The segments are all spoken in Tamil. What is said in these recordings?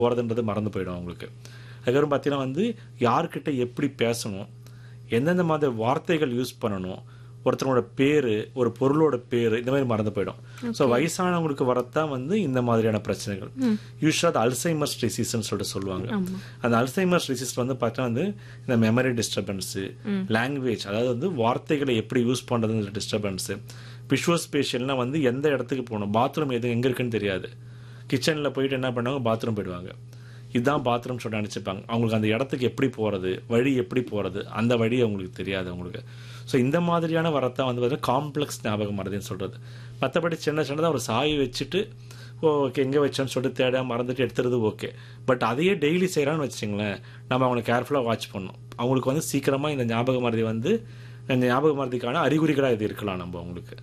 போகிறதுன்றது மறந்து போயிடும் அவங்களுக்கு அதுக்கப்புறம் பார்த்தீங்கன்னா வந்து யார்கிட்ட எப்படி பேசணும் எந்தெந்த மாதிரி வார்த்தைகள் யூஸ் பண்ணணும் ஒருத்தனோட பேர் ஒரு பொருளோட பேர் இந்த மாதிரி மறந்து போயிடும் ஸோ வயசானவங்களுக்கு வரத்தான் வந்து இந்த மாதிரியான பிரச்சனைகள் யூஸ்வலாக அது அல்சைமர்ஸ் டிசீஸ்ன்னு சொல்லிட்டு சொல்லுவாங்க அந்த அல்சைமர்ஸ் டிசீஸ் வந்து பார்த்தா வந்து இந்த மெமரி டிஸ்டர்பன்ஸு லாங்குவேஜ் அதாவது வந்து வார்த்தைகளை எப்படி யூஸ் பண்ணுறதுன்ற டிஸ்டர்பன்ஸு விஷுவல் ஸ்பேஷியல்னா வந்து எந்த இடத்துக்கு போகணும் பாத்ரூம் எது எங்கே இருக்குன்னு தெரியாது கிச்சனில் போயிட்டு என்ன பண்ணுவாங்க பாத்ரூம் போயிடுவாங்க இதுதான் பாத்ரூம் சொல்லிட்டு நினச்சிப்பாங்க அவங்களுக்கு அந்த இடத்துக்கு எப்படி போகிறது வழி எப்படி போகிறது அந்த வழி அவங்களுக்கு தெரியாது அவங்களுக்கு ஸோ இந்த மாதிரியான வரத்தான் வந்து பார்த்தீங்கன்னா காம்ப்ளெக்ஸ் ஞாபகம் மறதின்னு சொல்கிறது மற்றபடி சின்ன சின்னதாக ஒரு சாயை வச்சுட்டு ஓ ஓகே எங்கே வச்சோன்னு சொல்லிட்டு தேட மறந்துட்டு எடுத்துறது ஓகே பட் அதையே டெய்லி செய்கிறான்னு வச்சுங்களேன் நம்ம அவங்களை கேர்ஃபுல்லாக வாட்ச் பண்ணணும் அவங்களுக்கு வந்து சீக்கிரமாக இந்த ஞாபக மறதி வந்து இந்த ஞாபக மறதிக்கான அறிகுறிகளாக இது இருக்கலாம் நம்ம அவங்களுக்கு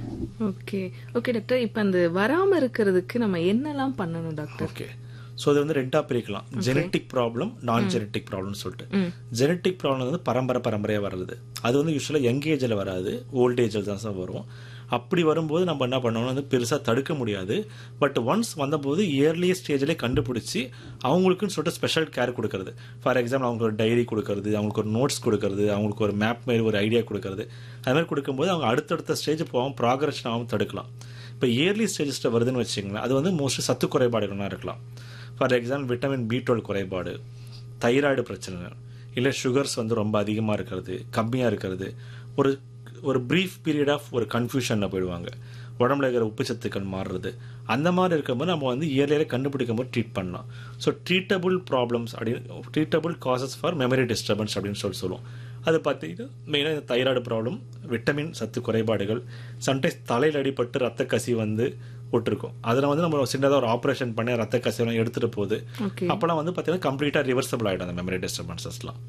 ஓகே ஓகே டாக்டர் இப்ப அந்த வராம இருக்கிறதுக்கு நம்ம என்னெல்லாம் பண்ணணும் டாக்டர் ஓகே ஸோ இது வந்து ரெண்டாக பிரிக்கலாம் ஜெனட்டிக் ப்ராப்ளம் நான் ஜெனட்டிக் ப்ராப்ளம்னு சொல்லிட்டு ஜெனட்டிக் ப்ராப்ளம் வந்து பரம்பரை பரம்பரையாக வர்றது அது வந்து யூஸ்வலாக யங் ஏஜில் வராது ஓல்ட் ஏஜில் தான் சார் வரும் அப்படி வரும்போது நம்ம என்ன பண்ணணும் வந்து பெருசாக தடுக்க முடியாது பட் ஒன்ஸ் வந்தபோது இயர்லி ஸ்டேஜ்லேயே கண்டுபிடிச்சி அவங்களுக்குன்னு சொல்லிட்டு ஸ்பெஷல் கேர் கொடுக்கறது ஃபார் எக்ஸாம்பிள் அவங்களுக்கு ஒரு டைரி கொடுக்கறது அவங்களுக்கு ஒரு நோட்ஸ் கொடுக்கறது அவங்களுக்கு ஒரு மேப் மாரி ஒரு ஐடியா கொடுக்கறது அது மாதிரி கொடுக்கும்போது அவங்க அடுத்தடுத்த ஸ்டேஜ் போகாமல் ப்ராக்ரஷன் ஆகாமல் தடுக்கலாம் இப்போ இயர்லி ஸ்டேஜஸில் வருதுன்னு வச்சிங்களேன் அது வந்து மோஸ்ட்லி சத்து குறைபாடுகள்லாம் இருக்கலாம் for example vitamin B twelve குறைபாடு தைராய்டு பிரச்சனை இல்லை சுகர்ஸ் வந்து ரொம்ப அதிகமாக இருக்கிறது கம்மியாக இருக்கிறது ஒரு ஒரு ப்ரீஃப் பீரியட் ஆஃப் ஒரு கன்ஃபியூஷனில் போயிடுவாங்க உடம்புல இருக்கிற உப்பு சத்துக்கள் மாறுறது அந்த மாதிரி இருக்கும்போது நம்ம வந்து இயர்லியராக கண்டுபிடிக்கும் போது ட்ரீட் பண்ணலாம் ஸோ ட்ரீட்டபுள் ப்ராப்ளம்ஸ் அப்படின்னு treatable causes for memory disturbance அப்படின்னு சொல்லி சொல்லுவோம் அது பார்த்தீங்கன்னா மெயினாக இந்த தைராய்டு ப்ராப்ளம் விட்டமின் சத்து குறைபாடுகள் சம்டைம்ஸ் தலையில் அடிபட்டு ரத்த கசி வந்து விட்டுருக்கும் அதில் வந்து நம்ம சின்னதாக ஒரு ஆப்ரேஷன் பண்ணி ரத்த கசியெல்லாம் எடுத்துகிட்டு போகுது ஓகே அப்போலாம் வந்து பார்த்தீங்கன்னா கம்ப்ளீட்டாக ரிவர்சபிள் ஆகிடும் அந்த மெமரி டிஸ்டர்பன்சஸ்லாம்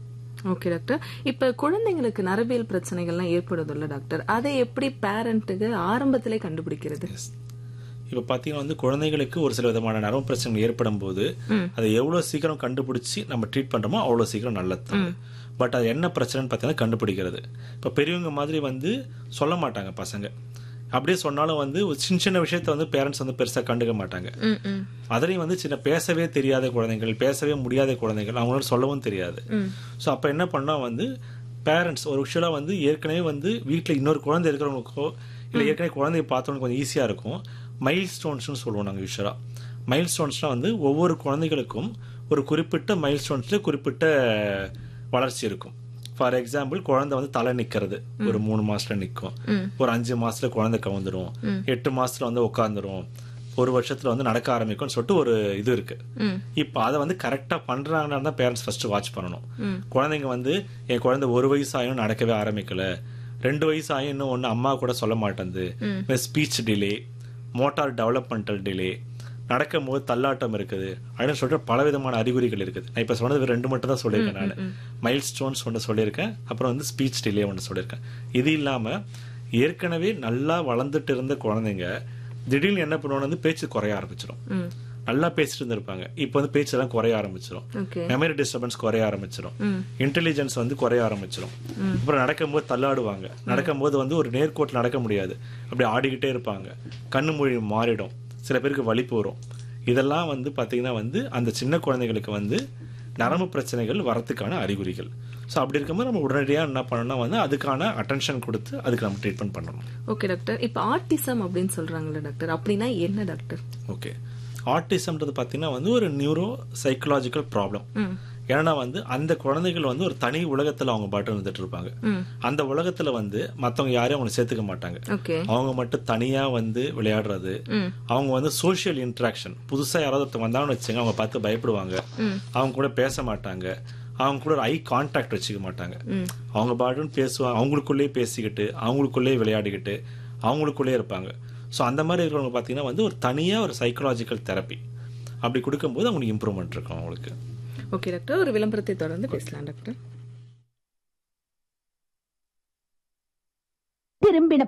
ஓகே டாக்டர் இப்ப குழந்தைங்களுக்கு நரபியல் பிரச்சனைகள்லாம் ஏற்படுதுல்ல டாக்டர் அதை எப்படி பேரண்ட்டுக்கு ஆரம்பத்திலே கண்டுபிடிக்கிறது இப்போ பார்த்தீங்கன்னா வந்து குழந்தைகளுக்கு ஒரு சில விதமான நரம்பு பிரச்சனைகள் ஏற்படும் போது அதை எவ்வளோ சீக்கிரம் கண்டுபிடிச்சி நம்ம ட்ரீட் பண்ணுறோமோ அவ்வளோ சீக்கிரம் நல்லது பட் அது என்ன பிரச்சனைன்னு பார்த்தீங்கன்னா கண்டுபிடிக்கிறது இப்போ பெரியவங்க மாதிரி வந்து சொல்ல மாட்டாங்க பசங்க அப்படியே சொன்னாலும் வந்து ஒரு சின்ன சின்ன விஷயத்த வந்து பேரண்ட்ஸ் வந்து பெருசாக கண்டுக்க மாட்டாங்க ம், ம். அதுலேயும் வந்து சின்ன பேசவே தெரியாத குழந்தைகள் பேசவே முடியாத குழந்தைகள் அவங்களால சொல்லவும் தெரியாது ஸோ அப்போ என்ன பண்ணால் வந்து பேரண்ட்ஸ் ஒரு விஷயம் வந்து ஏற்கனவே வந்து வீட்டில் இன்னொரு குழந்தை இருக்கிறவங்களுக்கோ இல்லை ஏற்கனவே குழந்தைய பார்த்தவங்களுக்கு கொஞ்சம் ஈஸியாக இருக்கும் மைல் ஸ்டோன்ஸ்னு சொல்லுவோம் நாங்கள் யூஸ்வலாக மைல் ஸ்டோன்ஸ்னால் வந்து ஒவ்வொரு குழந்தைகளுக்கும் ஒரு குறிப்பிட்ட மைல் ஸ்டோன்ஸில் குறிப்பிட்ட வளர்ச்சி இருக்கும் ஃபார் எக்ஸாம்பிள் குழந்தை வந்து தலை நிற்கிறது ஒரு மூணு மாசத்துல நிற்கும் ஒரு அஞ்சு மாசத்துல குழந்தை கவுந்துரும் எட்டு மாசத்துல வந்து உட்காந்துரும் ஒரு வருஷத்துல வந்து நடக்க ஆரம்பிக்கும்னு சொல்லிட்டு ஒரு இது இருக்கு ம். இப்போ அதை வந்து கரெக்டா பண்றாங்கன்னா தான் பேரண்ட்ஸ் ஃபர்ஸ்ட் வாட்ச் பண்ணணும் குழந்தைங்க வந்து என் குழந்தை ஒரு வயசு ஆயும் நடக்கவே ஆரம்பிக்கல ரெண்டு வயசு ஆயும் இன்னும் ஒன்று அம்மா கூட சொல்ல மாட்டேங்குது speech delay motor developmental delay நடக்கும் போது தள்ளாட்டம் இருக்குது அப்படின்னு சொல்லிட்டு பல விதமான அறிகுறிகள் இருக்குது நான் இப்போ சொன்னது ரெண்டு மட்டும் தான் சொல்லியிருக்கேன் நான் மைல் ஸ்டோன்ஸ் ஒன்று சொல்லியிருக்கேன் அப்புறம் வந்து ஸ்பீச் டிலே ஒன்று சொல்லியிருக்கேன் இது இல்லாமல் ஏற்கனவே நல்லா வளர்ந்துட்டு இருந்த குழந்தைங்க திடீர்னு என்ன பண்ணுவோம்னு வந்து பேச்சு குறைய ஆரம்பிச்சிடும் ம். நல்லா பேசிட்டு இருந்திருப்பாங்க இப்போ வந்து பேச்செல்லாம் குறைய ஆரம்பிச்சிடும் ஓகே மெமரி டிஸ்டர்பன்ஸ் குறைய ஆரம்பிச்சிடும் இன்டெலிஜென்ஸ் வந்து குறைய ஆரம்பிச்சிடும் அப்புறம் நடக்கும்போது தள்ளாடுவாங்க நடக்கும்போது வந்து ஒரு நேர்கோட்டில் நடக்க முடியாது அப்படி ஆடிக்கிட்டே இருப்பாங்க கண்ணு மொழி மாறிடும் சில பேருக்கு வலிப்பு வரும் இதெல்லாம் வந்து பார்த்தீங்கன்னா வந்து அந்த சின்ன குழந்தைகளுக்கு வந்து நரம்பு பிரச்சனைகள் வரத்துக்கான அறிகுறிகள் ஸோ அப்படி இருக்கும்போது நம்ம உடனடியாக என்ன பண்ணணும்னா வந்து அதுக்கான அட்டென்ஷன் கொடுத்து அதுக்கு நம்ம ட்ரீட்மெண்ட் பண்ணணும் ஓகே டாக்டர் இப்ப ஆட்டிசம் அப்படின்னு சொல்றாங்கல்ல டாக்டர் அப்படின்னா என்ன டாக்டர் ஓகே ஆட்டிசம்ன்றது பார்த்தீங்கன்னா வந்து ஒரு நியூரோ சைக்கலாஜிக்கல் ப்ராப்ளம் ம். ஏன்னா வந்து அந்த குழந்தைகள் வந்து ஒரு தனி உலகத்துல அவங்க பாட்டு இருந்துட்டு இருப்பாங்க ம். அந்த உலகத்துல வந்து மத்தவங்க யாரையும் அவங்க சேர்த்துக்க மாட்டாங்க ஓகே அவங்க மட்டும் தனியா வந்து விளையாடுறது ம். அவங்க வந்து சோஷியல் இன்ட்ராக்ஷன் புதுசா யாராவது ஒருத்தர் வந்தாங்கன்னு வச்சுங்க அவங்க பார்த்து பயப்படுவாங்க அவங்க கூட பேச மாட்டாங்க அவங்க கூட ஒரு ஐ கான்டாக்ட் வச்சுக்க மாட்டாங்க அவங்க பாட்டுன்னு பேசுவாங்க அவங்களுக்குள்ளேயே பேசிக்கிட்டு அவங்களுக்குள்ளேயே விளையாடிக்கிட்டு அவங்களுக்குள்ளேயே இருப்பாங்க ஸோ அந்த மாதிரி இருக்கிறவங்க பார்த்தீங்கன்னா வந்து ஒரு தனியாக ஒரு சைக்கலாஜிக்கல் தெரப்பி அப்படி கொடுக்கும்போது அவங்களுக்கு இம்ப்ரூவ்மெண்ட் இருக்கும் அவங்களுக்கு ஓகே டாக்டர் ஒரு விளம்பரத்தை தொடர்ந்து பேசலாம் டாக்டர் திரும்பின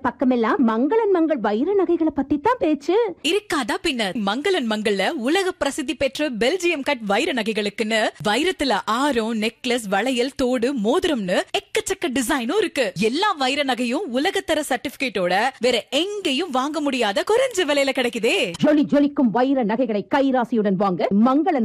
பக்கமெல்லாம் மங்களன் மங்கள் வைர நகைகளை பத்தி தான் பேச்சு இருக்காதா பின்ன மங்களன் மங்கள்ல உலக பிரசித்தி பெற்ற பெல்ஜியம் கட் வைர நகைகளுக்குன்னு வைரத்துல ஆரம் நெக்லஸ் வளையல் தோடு மோதிரம்னு எக்கச்சக்க டிசைனும் இருக்கு எல்லா வைர நகையும் உலகத்தர சர்டிபிகேட்டோட வேற எங்கேயும் வாங்க முடியாத குறைஞ்ச விலையில கிடைக்குதே ஜொலி ஜொலிக்கும் வைர நகைகளை கைராசியுடன் வாங்க மங்களன்